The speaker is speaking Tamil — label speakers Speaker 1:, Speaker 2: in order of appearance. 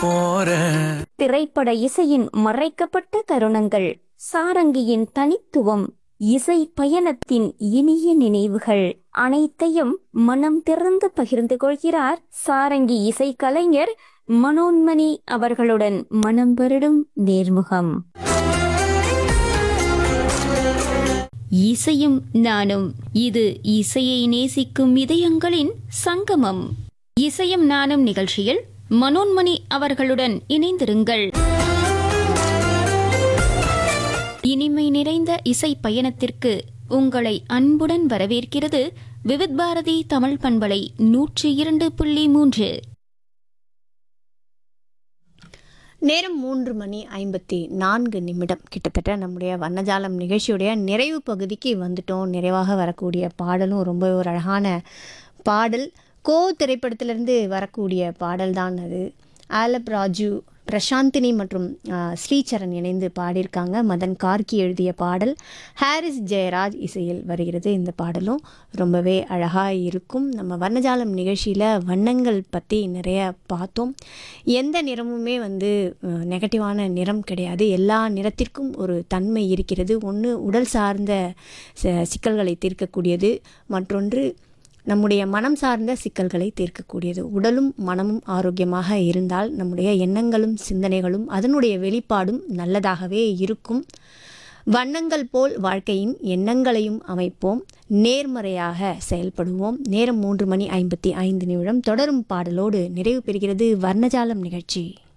Speaker 1: போறேன்
Speaker 2: திரைப்பட இசையின் மறைக்கப்பட்ட தருணங்கள் சாரங்கியின் தனித்துவம் இசை பயணத்தின் இனிய நினைவுகள் அனைத்தையும் மனம் திறந்து பகிர்ந்து கொள்கிறார் சாரங்கி இசைக்கலைஞர் மனோன்மணி அவர்களுடன் மனம் வருடும் நேர்முகம் இசையும் நானும் இது இசையை நேசிக்கும் இதயங்களின் சங்கமம் இசையும் நானும் நிகழ்ச்சியில் மனோன்மணி அவர்களுடன் இணைந்திருங்கள் இனிமை நிறைந்த இசை பயணத்திற்கு உங்களை அன்புடன் வரவேற்கிறது விவித் பாரதி தமிழ் பண்பலை நூற்றி இரண்டு புள்ளி மூன்று
Speaker 3: நேரம் மூன்று மணி ஐம்பத்தி நான்கு நிமிடம் கிட்டத்தட்ட நம்முடைய வண்ணஜாலம் நிகழ்ச்சியுடைய நிறைவு பகுதிக்கு வந்துட்டோம் நிறைவாக வரக்கூடிய பாடலும் ரொம்ப ஒரு அழகான பாடல் கோ திரைப்படத்திலிருந்து வரக்கூடிய பாடல் தான் அது ஆலப் ராஜு பிரசாந்தினி மற்றும் ஆ, ஸ்ரீசரண் இணைந்து பாடியிருக்காங்க மதன் கார்கி எழுதிய பாடல் ஹாரிஸ் ஜெயராஜ் இசையில் வருகிறது இந்த பாடலும் ரொம்பவே அழகாக இருக்கும் நம்ம வர்ணஜாலம் நிகழ்ச்சியில் வண்ணங்கள் பற்றி நிறைய பார்த்தோம் எந்த நிறமுமே வந்து நெகட்டிவான நிறம் கிடையாது எல்லா நிறத்திற்கும் ஒரு தன்மை இருக்கிறது ஒன்று உடல் சார்ந்த ச- சிக்கல்களை தீர்க்கக்கூடியது மற்றொன்று நம்முடைய மனம் சார்ந்த சிக்கல்களை தீர்க்கக்கூடியது உடலும் மனமும் ஆரோக்கியமாக இருந்தால் நம்முடைய எண்ணங்களும் சிந்தனைகளும் அதனுடைய வெளிப்பாடும் நல்லதாகவே இருக்கும் வண்ணங்கள் போல் வாழ்க்கையின் எண்ணங்களையும் அமைப்போம் நேர்மறையாக செயல்படுவோம் நேரம் மூன்று மணி ஐம்பத்தி ஐந்து நிமிடம் தொடரும் பாடலோடு நிறைவு பெறுகிறது வர்ணஜாலம் நிகழ்ச்சி